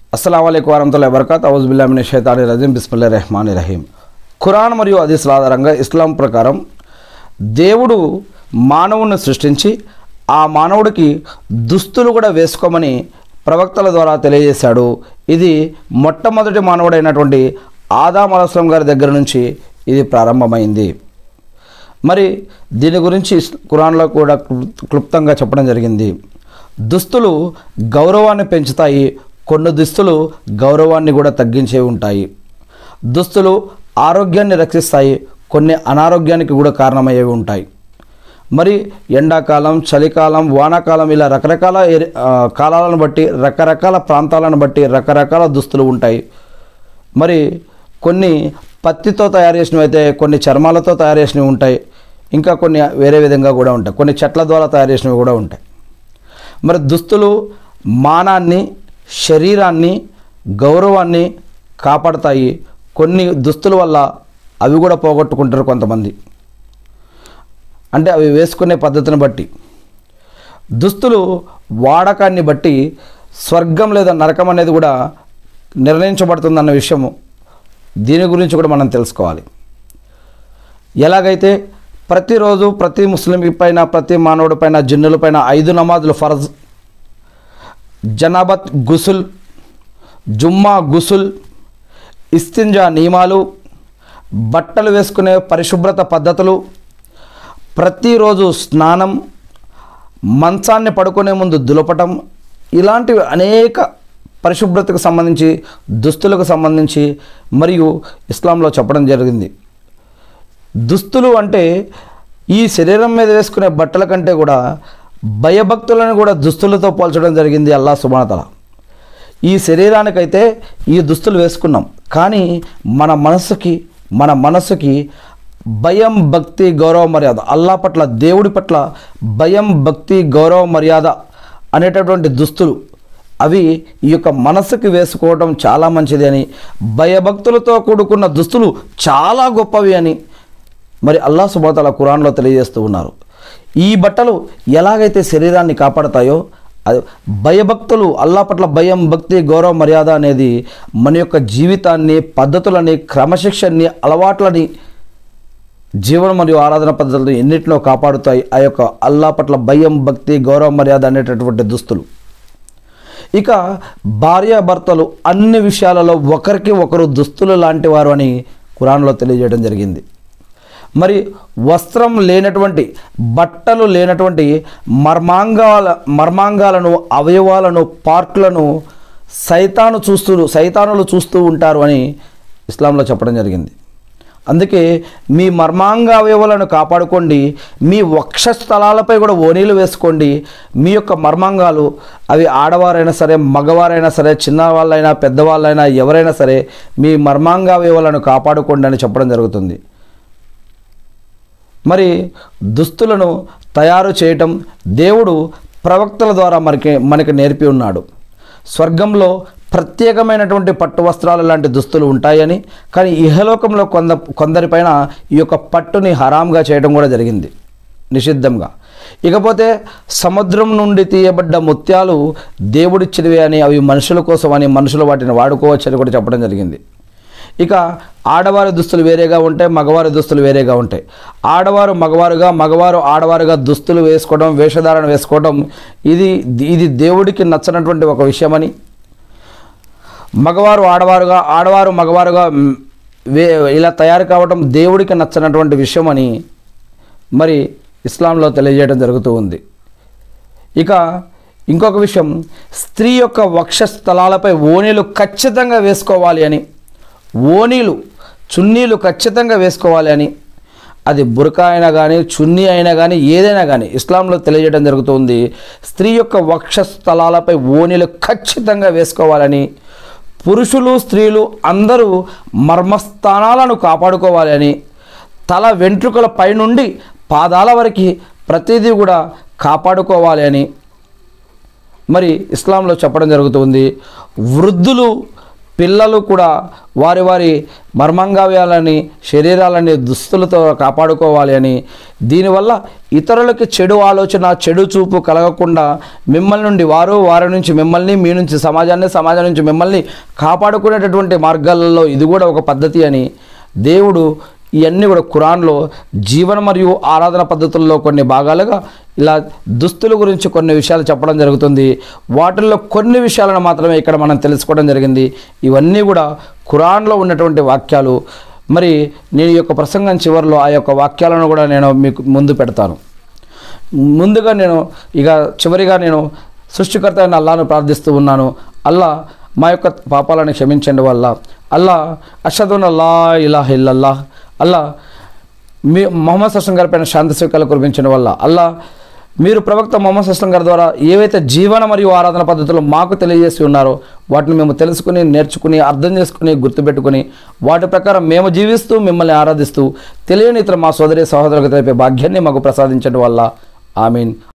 అస్సలం అయికు వరహతుల్లా వబర్కాత్ ఔజుబుల్లామిన షైతాని రజీం బిస్మిల్లా రెహమాన్ రహీం ఖురాన్ మరియు హదీస్ల ఆధారంగా ఇస్లాం ప్రకారం దేవుడు మానవుని సృష్టించి ఆ మానవుడికి దుస్తులు కూడా వేసుకోమని ప్రవక్తల ద్వారా తెలియజేశాడు ఇది మొట్టమొదటి మానవుడైనటువంటి ఆదాం అలస్లం గారి దగ్గర నుంచి ఇది ప్రారంభమైంది మరి దీని గురించి ఇస్- ఖురాన్లో కూడా క్లుప్- క్లుప్తంగా చెప్పడం జరిగింది దుస్తులు గౌరవాన్ని పెంచుతాయి కొన్ని దుస్తులు గౌరవాన్ని కూడా తగ్గించే ఉంటాయి దుస్తులు ఆరోగ్యాన్ని రక్షిస్తాయి కొన్ని అనారోగ్యానికి కూడా కారణమయ్యేవి ఉంటాయి మరి ఎండాకాలం చలికాలం వానాకాలం ఇలా రకరకాల ఏరి- ఆ, కాలాలను బట్టి రకరకాల ప్రాంతాలను బట్టి రకరకాల దుస్తులు ఉంటాయి మరి కొన్ని పత్తితో తయారు చేసినవి అయితే కొన్ని చర్మాలతో తయారు చేసినవి ఉంటాయి ఇంకా కొన్ని వేరే విధంగా కూడా ఉంటాయి కొన్ని చెట్ల ద్వారా తయారు చేసినవి కూడా ఉంటాయి మరి దుస్తులు మానాన్ని శరీరాన్ని గౌరవాన్ని కాపాడతాయి కొన్ని దుస్తుల వల్ల అవి కూడా పోగొట్టుకుంటారు కొంతమంది అంటే అవి వేసుకునే పద్ధతిని బట్టి దుస్తులు వాడకాన్ని బట్టి స్వర్గం లేదా నరకం అనేది కూడా నిర్ణయించబడుతుందన్న విషయము దీని గురించి కూడా మనం తెలుసుకోవాలి ఎలాగైతే ప్రతిరోజు ప్రతి ముస్లిం పైన ప్రతి మానవుడి పైన జిన్నుల పైన ఐదు నమాజులు ఫరజ్ జనాబత్ గుసుల్ జుమ్మా గుసుల్ ఇస్తింజా నియమాలు బట్టలు వేసుకునే పరిశుభ్రత పద్ధతులు ప్రతిరోజు స్నానం మంచాన్ని పడుకునే ముందు దులపటం ఇలాంటివి అనేక పరిశుభ్రతకు సంబంధించి దుస్తులకు సంబంధించి మరియు ఇస్లాంలో చెప్పడం జరిగింది దుస్తులు అంటే ఈ శరీరం మీద వేసుకునే బట్టల కంటే కూడా భయభక్తులను కూడా దుస్తులతో పోల్చడం జరిగింది అల్లా సుబానతల ఈ శరీరానికైతే ఈ దుస్తులు వేసుకున్నాం కానీ మన మనసుకి మన మనసుకి భయం భక్తి గౌరవ మర్యాద అల్లా పట్ల దేవుడి పట్ల భయం భక్తి గౌరవ మర్యాద అనేటటువంటి దుస్తులు అవి ఈ యొక్క మనసుకి వేసుకోవడం చాలా మంచిది అని భయభక్తులతో కూడుకున్న దుస్తులు చాలా గొప్పవి అని మరి అల్లా సుబాతల ఖురాన్లో తెలియజేస్తూ ఉన్నారు ఈ బట్టలు ఎలాగైతే శరీరాన్ని కాపాడతాయో అది భయభక్తులు అల్లా పట్ల భయం భక్తి గౌరవ మర్యాద అనేది మన యొక్క జీవితాన్ని పద్ధతులని క్రమశిక్షణని అలవాట్లని జీవనం మరియు ఆరాధన పద్ధతులను ఎన్నిటిలో కాపాడుతాయి ఆ యొక్క అల్లా పట్ల భయం భక్తి గౌరవ మర్యాద అనేటటువంటి దుస్తులు ఇక భార్యాభర్తలు అన్ని విషయాలలో ఒకరికి ఒకరు దుస్తులు లాంటి వారు అని ఖురాన్లో తెలియజేయడం జరిగింది మరి వస్త్రం లేనటువంటి బట్టలు లేనటువంటి మర్మాంగాల మర్మాంగాలను అవయవాలను పార్కులను సైతాను చూస్తూ సైతానులు చూస్తూ ఉంటారు అని ఇస్లాంలో చెప్పడం జరిగింది అందుకే మీ మర్మాంగ అవయవాలను కాపాడుకోండి మీ వక్షస్థలాలపై కూడా ఓనీలు వేసుకోండి మీ యొక్క మర్మాంగాలు అవి ఆడవారైనా సరే మగవారైనా సరే చిన్నవాళ్ళైనా పెద్దవాళ్ళైనా ఎవరైనా సరే మీ మర్మాంగ అవయవాలను కాపాడుకోండి అని చెప్పడం జరుగుతుంది మరి దుస్తులను తయారు చేయటం దేవుడు ప్రవక్తల ద్వారా మనకి మనకి నేర్పి ఉన్నాడు స్వర్గంలో ప్రత్యేకమైనటువంటి పట్టు వస్త్రాలు లాంటి దుస్తులు ఉంటాయని కానీ ఇహలోకంలో కొంద కొందరిపైన ఈ యొక్క పట్టుని హరాంగా చేయడం కూడా జరిగింది నిషిద్ధంగా ఇకపోతే సముద్రం నుండి తీయబడ్డ ముత్యాలు దేవుడిచ్చినవి అని అవి మనుషుల కోసం అని మనుషులు వాటిని వాడుకోవచ్చని కూడా చెప్పడం జరిగింది ఇక ఆడవారి దుస్తులు వేరేగా ఉంటాయి మగవారి దుస్తులు వేరేగా ఉంటాయి ఆడవారు మగవారుగా మగవారు ఆడవారుగా దుస్తులు వేసుకోవడం వేషధారణ వేసుకోవడం ఇది ఇది దేవుడికి నచ్చనటువంటి ఒక విషయమని మగవారు ఆడవారుగా ఆడవారు మగవారుగా మ్, వే ఇలా తయారు కావడం దేవుడికి నచ్చనటువంటి విషయం అని మరి ఇస్లాంలో తెలియజేయడం జరుగుతూ ఉంది ఇక ఇంకొక విషయం స్త్రీ యొక్క వక్షస్థలాలపై ఓణీలు ఖచ్చితంగా వేసుకోవాలి అని ఓణీలు చున్నీలు ఖచ్చితంగా వేసుకోవాలి అని అది బురకా అయినా కానీ చున్నీ అయినా కానీ ఏదైనా కానీ ఇస్లాంలో తెలియజేయడం జరుగుతుంది స్త్రీ యొక్క వక్షస్థలాలపై ఓణీలు ఖచ్చితంగా వేసుకోవాలని పురుషులు స్త్రీలు అందరూ మర్మస్థానాలను కాపాడుకోవాలి అని తల వెంట్రుకల పైనుండి పాదాల వరకు ప్రతిదీ కూడా కాపాడుకోవాలి అని మరి ఇస్లాంలో చెప్పడం జరుగుతుంది వృద్ధులు పిల్లలు కూడా వారి వారి మర్మంగావ్యాలని శరీరాలని దుస్తులతో కాపాడుకోవాలి అని దీనివల్ల ఇతరులకి చెడు ఆలోచన చెడు చూపు కలగకుండా మిమ్మల్ని నుండి వారు వారి నుంచి మిమ్మల్ని మీ నుంచి సమాజాన్ని సమాజం నుంచి మిమ్మల్ని కాపాడుకునేటటువంటి మార్గాలలో ఇది కూడా ఒక పద్ధతి అని దేవుడు ఇవన్నీ కూడా ఖురాన్లో జీవన మరియు ఆరాధన పద్ధతుల్లో కొన్ని భాగాలుగా ఇలా దుస్తుల గురించి కొన్ని విషయాలు చెప్పడం జరుగుతుంది వాటిల్లో కొన్ని విషయాలను మాత్రమే ఇక్కడ మనం తెలుసుకోవడం జరిగింది ఇవన్నీ కూడా ఖురాన్లో ఉన్నటువంటి వాక్యాలు మరి నేను ఈ యొక్క ప్రసంగం చివరిలో ఆ యొక్క వాక్యాలను కూడా నేను మీకు ముందు పెడతాను ముందుగా నేను ఇక చివరిగా నేను సృష్టికర్త అయిన అల్లాను ప్రార్థిస్తూ ఉన్నాను అల్లా మా యొక్క పాపాలను క్షమించండి వల్ల అల్లా అషదున్ అల్లా ఇలాహ ఇల్లల్లా అల్లా మీ మొహమ్మద్ సస్లం గారి పైన శాంతి స్వీకారాలు కురిపించడం వల్ల అల్లా మీరు ప్రవక్త మొహమ్మద్ సస్లం గారి ద్వారా ఏవైతే జీవన మరియు ఆరాధన పద్ధతులు మాకు తెలియజేసి ఉన్నారో వాటిని మేము తెలుసుకుని నేర్చుకుని అర్థం చేసుకుని గుర్తుపెట్టుకుని వాటి ప్రకారం మేము జీవిస్తూ మిమ్మల్ని ఆరాధిస్తూ తెలియని ఇతర మా సోదరి సహోదరులకు తెలిపే భాగ్యాన్ని మాకు ప్రసాదించడం వల్ల ఆమీన్